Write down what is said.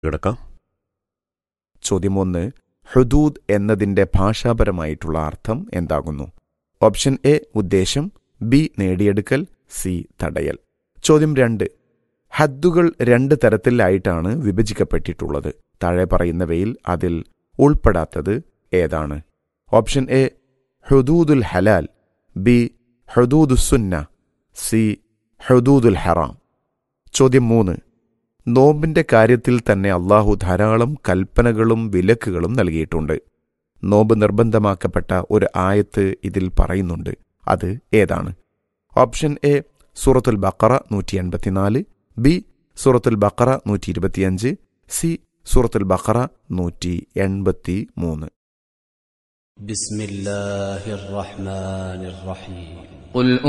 കിടക്കാം ചോദ്യം ഒന്ന് ഹുദൂദ് എന്നതിന്റെ ഭാഷാപരമായിട്ടുള്ള അർത്ഥം എന്താകുന്നു ഓപ്ഷൻ എ ഉദ്ദേശം ബി നേടിയെടുക്കൽ സി തടയൽ ചോദ്യം രണ്ട് ഹദ്ദുകൾ രണ്ട് തരത്തിലായിട്ടാണ് വിഭജിക്കപ്പെട്ടിട്ടുള്ളത് താഴെ പറയുന്നവയിൽ അതിൽ ഉൾപ്പെടാത്തത് ഏതാണ് ഓപ്ഷൻ എ ഹുദൂദുൽ ഹലാൽ ബി ഹുദൂദുസുന്ന സി ഹുദൂദുൽ ഹറാം ചോദ്യം മൂന്ന് നോമ്പിന്റെ കാര്യത്തിൽ തന്നെ അള്ളാഹു ധാരാളം കൽപ്പനകളും വിലക്കുകളും നൽകിയിട്ടുണ്ട് നോമ്പ് നിർബന്ധമാക്കപ്പെട്ട ഒരു ആയത്ത് ഇതിൽ പറയുന്നുണ്ട് അത് ഏതാണ് ഓപ്ഷൻ എ സൂറത്തുൽ ബക്കറ നൂറ്റി എൺപത്തിനാല് ബി സൂറത്തുൽ ബക്കറ നൂറ്റി ഇരുപത്തിയഞ്ച് സി സൂറത്തുൽ ബക്കറ നൂറ്റി എൺപത്തി മൂന്ന് بسم الله الرحمن الرحيم قل